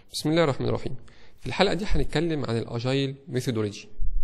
بسم الله الرحمن الرحيم في الحلقه دي هنتكلم عن الاجايل ميثودولوجي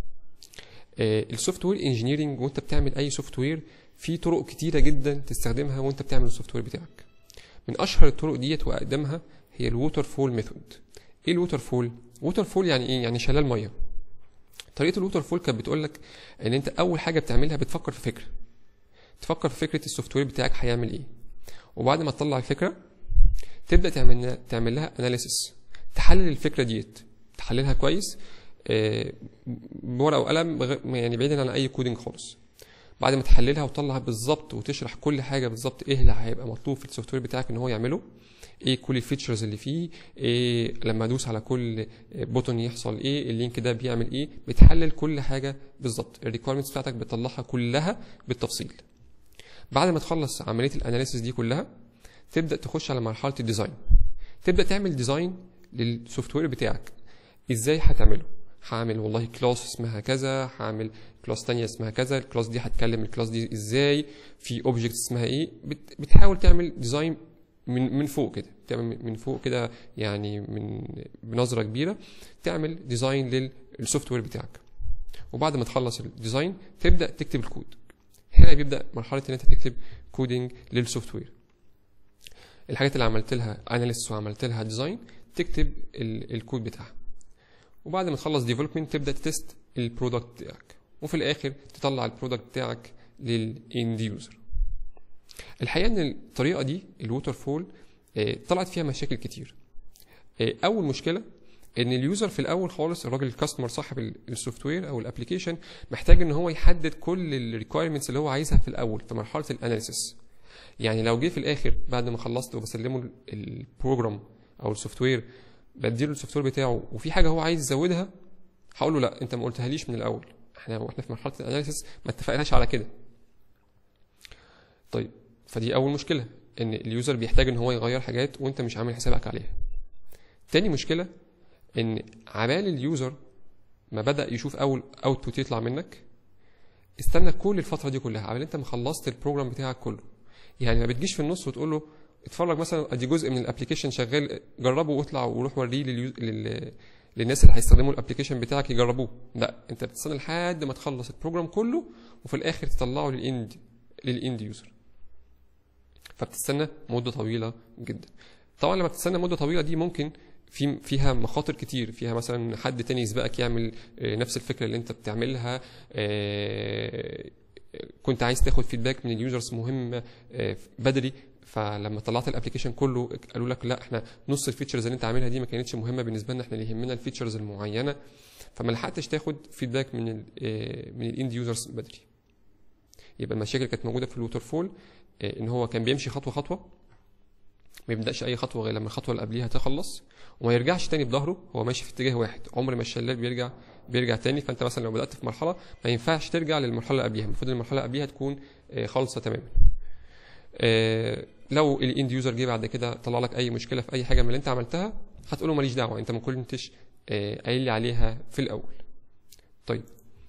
السوفت وير انجينيرنج وانت بتعمل اي سوفت وير في طرق كتيره جدا تستخدمها وانت بتعمل السوفت وير بتاعك من اشهر الطرق ديت واقدمها هي الووتر فول ميثود ايه الووتر فول ووتر فول يعني ايه يعني شلال ميه طريقه الووتر فول كانت بتقول لك ان انت اول حاجه بتعملها بتفكر في فكره تفكر في فكره السوفت وير بتاعك هيعمل ايه وبعد ما تطلع الفكره تبدا تعمل تعمل لها اناليسيس تحلل الفكره ديت تحللها كويس آه، بورقه وقلم بغ- يعني بعيدا عن اي كودينج خالص بعد ما تحللها وتطلع بالظبط وتشرح كل حاجه بالظبط ايه اللي هيبقى مطلوب في السوفت وير بتاعك ان هو يعمله ايه كل الفيتشرز اللي فيه ايه لما ادوس على كل بوتون يحصل ايه اللينك ده بيعمل ايه بتحلل كل حاجه بالظبط الريكويرمنتس بتاعتك بتطلعها كلها بالتفصيل بعد ما تخلص عمليه الاناليسيس دي كلها تبدا تخش على مرحله الديزاين تبدا تعمل ديزاين للسوفت وير بتاعك ازاي هتعمله هعمل والله كلاس اسمها كذا هعمل كلاس تانية اسمها كذا الكلاس دي هتكلم الكلاس دي ازاي في اوبجكت اسمها ايه بت- بتحاول تعمل ديزاين من من فوق كده تعمل من فوق كده يعني من بنظره كبيره تعمل ديزاين للسوفت وير بتاعك وبعد ما تخلص الديزاين تبدا تكتب الكود هنا بيبدا مرحله ان انت تكتب كودينج للسوفت وير الحاجات اللي عملت لها اناليسيس وعملت لها ديزاين تكتب ال- الكود بتاعها وبعد ما تخلص ديفلوبمنت تبدا تست البرودكت بتاعك وفي الاخر تطلع البرودكت بتاعك للاند يوزر الحقيقه ان الطريقه دي الووتر فول طلعت فيها مشاكل كتير آه، اول مشكله ان اليوزر في الاول خالص الراجل الكاستمر صاحب ال- السوفت وير او الابلكيشن محتاج ان هو يحدد كل الريكويرمنتس اللي هو عايزها في الاول في مرحله الاناليسيس يعني لو جه في الاخر بعد ما خلصت وبسلمه ال- البروجرام او السوفت وير بديله السوفت وير بتاعه وفي حاجه هو عايز يزودها هقول له لا انت ما قلتهاليش من الاول احنا واحنا في مرحله الاناليسيس ما اتفقناش على كده طيب فدي اول مشكله ان اليوزر بيحتاج ان هو يغير حاجات وانت مش عامل حسابك عليها تاني مشكله ان عبال اليوزر ما بدا يشوف اول اوتبوت يطلع منك استنى كل الفتره دي كلها عبال انت ما خلصت البروجرام بتاعك كله يعني ما بتجيش في النص وتقول له اتفرج مثلا ادي جزء من الابلكيشن شغال جربه واطلع وروح وريه لليوز... لل... للناس اللي هيستخدموا الابلكيشن بتاعك يجربوه لا انت بتستنى لحد ما تخلص البروجرام كله وفي الاخر تطلعه للاند للاند يوزر فبتستنى مده طويله جدا طبعا لما بتستنى مده طويله دي ممكن في فيها مخاطر كتير فيها مثلا حد تاني يسبقك يعمل آه، نفس الفكره اللي انت بتعملها آه، كنت عايز تاخد فيدباك من اليوزرز مهم آه، بدري فلما طلعت الابلكيشن كله قالوا لك لا احنا نص الفيتشرز اللي انت عاملها دي ما كانتش مهمه بالنسبه لنا احنا اللي يهمنا الفيتشرز المعينه فما لحقتش تاخد فيدباك من ال آه، من الاند يوزرز بدري يبقى المشاكل كانت موجوده في الووتر فول آه، ان هو كان بيمشي خطوه خطوه ما يبداش اي خطوه غير لما الخطوه اللي قبليها تخلص وما يرجعش تاني بظهره هو ماشي في اتجاه واحد عمر ما الشلال بيرجع بيرجع تاني فانت مثلا لو بدات في مرحله ما ينفعش ترجع للمرحله اللي قبليها المفروض المرحله اللي قبليها تكون آه، خالصه تماما آه، لو الاند يوزر جه بعد كده طلع لك اي مشكله في اي حاجه من اللي انت عملتها هتقول له ماليش دعوه انت ما كنتش آه، قايل لي عليها في الاول طيب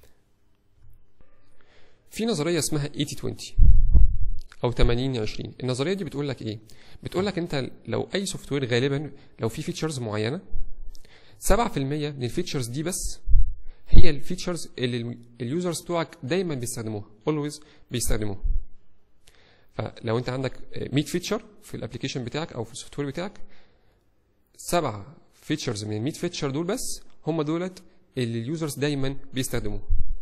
في نظريه اسمها 80 20 او 80 20 النظريه دي بتقول لك ايه بتقول لك انت لو اي سوفت وير غالبا لو في فيتشرز معينه 7% من الفيتشرز دي بس هي الفيتشرز اللي ال- اليوزرز بتوعك دايما بيستخدموها اولويز بيستخدموها فلو انت عندك آه، 100 فيتشر في الابلكيشن بتاعك او في السوفت وير بتاعك سبعة فيتشرز من ال 100 فيتشر دول بس هم دولت اللي اليوزرز دايما بيستخدموها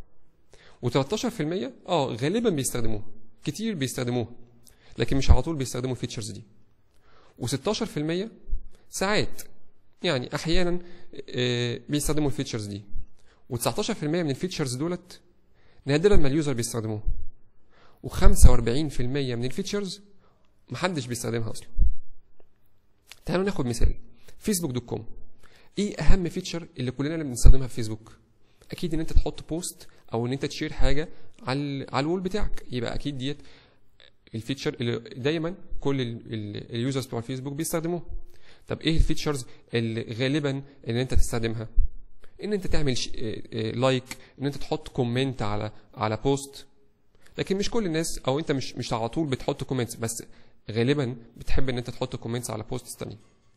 و13% اه غالبا بيستخدموها كتير بيستخدموها لكن مش على طول بيستخدموا الفيتشرز دي و16% ساعات يعني احيانا آه، بيستخدموا الفيتشرز دي و19% من الفيتشرز دولت نادرا ما اليوزر بيستخدموها و45% من الفيتشرز محدش بيستخدمها اصلا تعالوا ناخد مثال فيسبوك دوت كوم ايه اهم فيتشر اللي كلنا اللي بنستخدمها في فيسبوك اكيد ان انت تحط بوست او ان انت تشير حاجه على على الوول بتاعك يبقى اكيد ديت الفيتشر اللي دايما كل ال- ال- اليوزرز بتوع الفيسبوك بيستخدموها طب ايه الفيتشرز اللي غالبا ان انت تستخدمها ان انت تعمل ش- آه، آه، لايك ان انت تحط كومنت على على بوست لكن مش كل الناس او انت مش مش على طول بتحط كومنتس بس غالبا بتحب ان انت تحط كومنتس على بوست تانية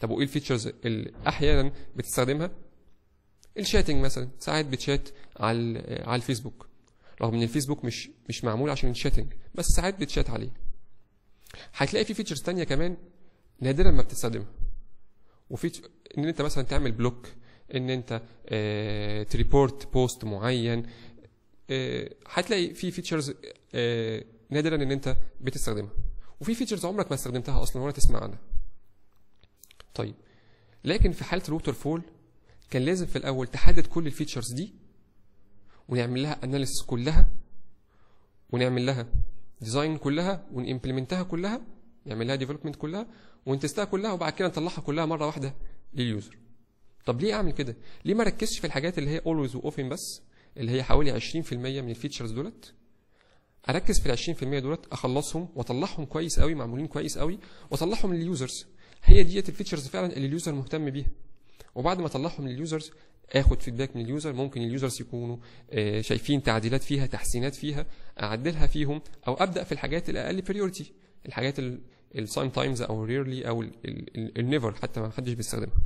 طب وايه الفيتشرز اللي احيانا بتستخدمها الشاتنج مثلا ساعات بتشات على ال- على الفيسبوك رغم ان الفيسبوك مش مش معمول عشان الشاتنج بس ساعات بتشات عليه هتلاقي في فيتشرز تانية كمان نادرا ما بتستخدمها وفي ان انت مثلا تعمل بلوك ان انت اه تريبورت بوست معين اه هتلاقي في فيتشرز اه نادرا ان انت بتستخدمها وفي فيتشرز عمرك ما استخدمتها اصلا ولا تسمع عنها طيب لكن في حاله الووتر فول كان لازم في الاول تحدد كل الفيتشرز دي ونعمل لها اناليسيس كلها ونعمل لها ديزاين كلها ونimplementها كلها نعمل لها ديفلوبمنت كلها ونتستها كلها وبعد كده نطلعها كلها مره واحده لليوزر طب ليه اعمل كده ليه ما ركزش في الحاجات اللي هي اولويز واوفن بس اللي هي حوالي 20% من الفيتشرز دولت اركز في ال 20% دولت اخلصهم واطلعهم كويس قوي معمولين كويس قوي واطلعهم لليوزرز هي ديت الفيتشرز فعلا اللي اليوزر مهتم بيها وبعد ما اطلعهم لليوزرز اخد فيدباك من اليوزر ممكن اليوزرز يكونوا آه، شايفين تعديلات فيها تحسينات فيها اعدلها فيهم او ابدا في الحاجات الاقل بريورتي الحاجات السايم تايمز او ريرلي او النيفر حتى ما حدش بيستخدمها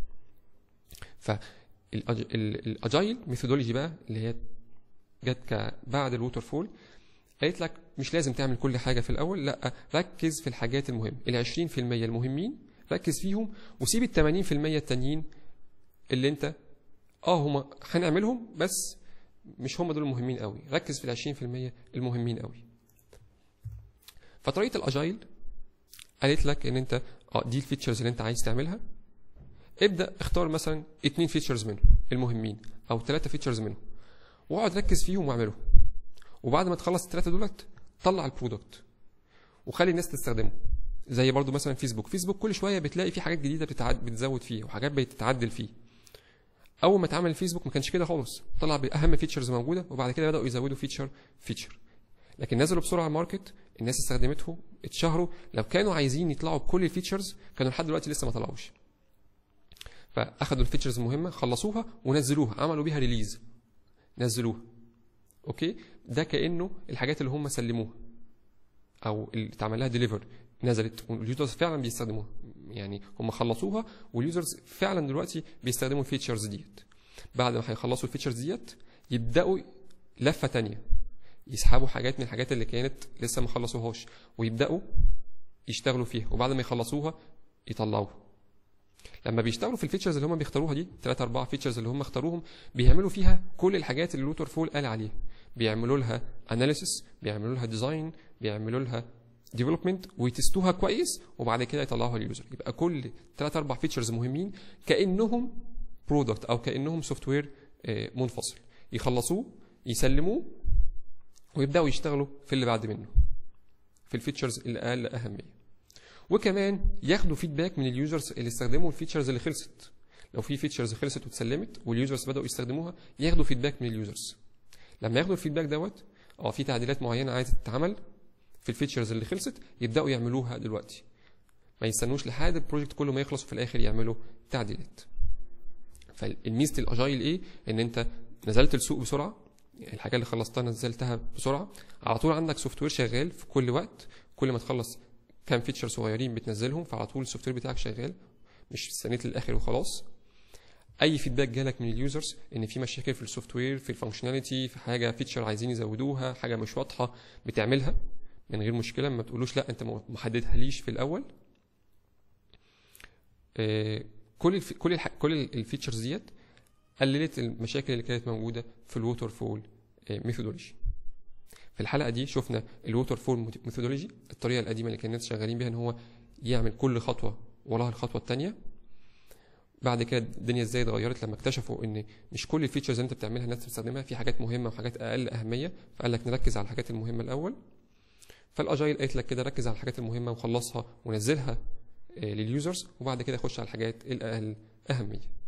فالاجايل ميثودولوجي بقى اللي هي جت ك- بعد الووتر فول قالت لك مش لازم تعمل كل حاجه في الاول لا ركز في الحاجات المهمه ال 20% المهمين ركز فيهم وسيب ال 80% التانيين اللي انت اه هما هنعملهم بس مش هم دول المهمين قوي ركز في ال 20% المهمين قوي فطريقه الاجايل قالت لك ان انت اه دي الفيتشرز اللي انت عايز تعملها ابدا اختار مثلا اتنين فيتشرز منهم المهمين او ثلاثه فيتشرز منهم واقعد ركز فيهم واعملهم وبعد ما تخلص الثلاثه دولت طلع البرودكت وخلي الناس تستخدمه زي برضو مثلا فيسبوك فيسبوك كل شويه بتلاقي في حاجات جديده بتتعد بتزود فيه وحاجات بتتعدل فيه اول ما اتعمل الفيسبوك ما كانش كده خالص طلع باهم فيتشرز موجوده وبعد كده بداوا يزودوا فيتشر فيتشر لكن نزلوا بسرعه على الماركت الناس استخدمته اتشهروا لو كانوا عايزين يطلعوا بكل الفيتشرز كانوا لحد دلوقتي لسه ما طلعوش فاخدوا الفيتشرز المهمه خلصوها ونزلوها عملوا بيها ريليز نزلوها اوكي ده كانه الحاجات اللي هم سلموها او اللي اتعمل لها ديليفر نزلت واليوزرز فعلا بيستخدموها يعني هم خلصوها واليوزرز فعلا دلوقتي بيستخدموا الفيتشرز ديت بعد ما هيخلصوا الفيتشرز ديت يبداوا لفه تانية يسحبوا حاجات من الحاجات اللي كانت لسه ما خلصوهاش ويبداوا يشتغلوا فيها وبعد ما يخلصوها يطلعوها لما بيشتغلوا في الفيتشرز اللي هم بيختاروها دي 3 4 فيتشرز اللي هم اختاروهم بيعملوا فيها كل الحاجات اللي لوتر فول قال عليها بيعملوا لها اناليسيس بيعملوا لها ديزاين بيعملوا لها ديفلوبمنت ويتستوها كويس وبعد كده يطلعوها لليوزر يبقى كل 3 4 فيتشرز مهمين كانهم برودكت او كانهم سوفت وير منفصل يخلصوه يسلموه ويبداوا يشتغلوا في اللي بعد منه في الفيتشرز اللي اقل اهميه وكمان ياخدوا فيدباك من اليوزرز اللي استخدموا الفيتشرز اللي خلصت لو في فيتشرز خلصت واتسلمت واليوزرز بداوا يستخدموها ياخدوا فيدباك من اليوزرز لما ياخدوا الفيدباك دوت اه في تعديلات معينه عايزه تتعمل في الفيتشرز اللي خلصت يبداوا يعملوها دلوقتي ما يستنوش لحد البروجكت كله ما يخلص وفي الاخر يعملوا تعديلات فالميزه الاجايل ايه ان انت نزلت السوق بسرعه الحاجه اللي خلصتها نزلتها بسرعه على طول عندك سوفت وير شغال في كل وقت كل ما تخلص كام فيتشر صغيرين بتنزلهم فعلى طول السوفت وير بتاعك شغال مش استنيت للاخر وخلاص اي فيدباك جالك من اليوزرز ان في مشاكل في السوفت وير في الفانكشناليتي في حاجه فيتشر عايزين يزودوها حاجه مش واضحه بتعملها من غير مشكله ما تقولوش لا انت ما حددها ليش في الاول آه، كل الف... كل الح... كل الفيتشرز ديت قللت المشاكل اللي كانت موجوده في الووتر فول ميثودولوجي في الحلقه دي شفنا الووتر فول ميثودولوجي الطريقه القديمه اللي كان الناس شغالين بيها ان هو يعمل كل خطوه وراها الخطوه الثانيه بعد كده الدنيا ازاي اتغيرت لما اكتشفوا ان مش كل الفيتشرز اللي انت بتعملها الناس بتستخدمها في حاجات مهمه وحاجات اقل اهميه فقال لك نركز على الحاجات المهمه الاول فالاجايل قالت لك كده ركز على الحاجات المهمه وخلصها ونزلها لليوزرز وبعد كده خش على الحاجات الاقل اهميه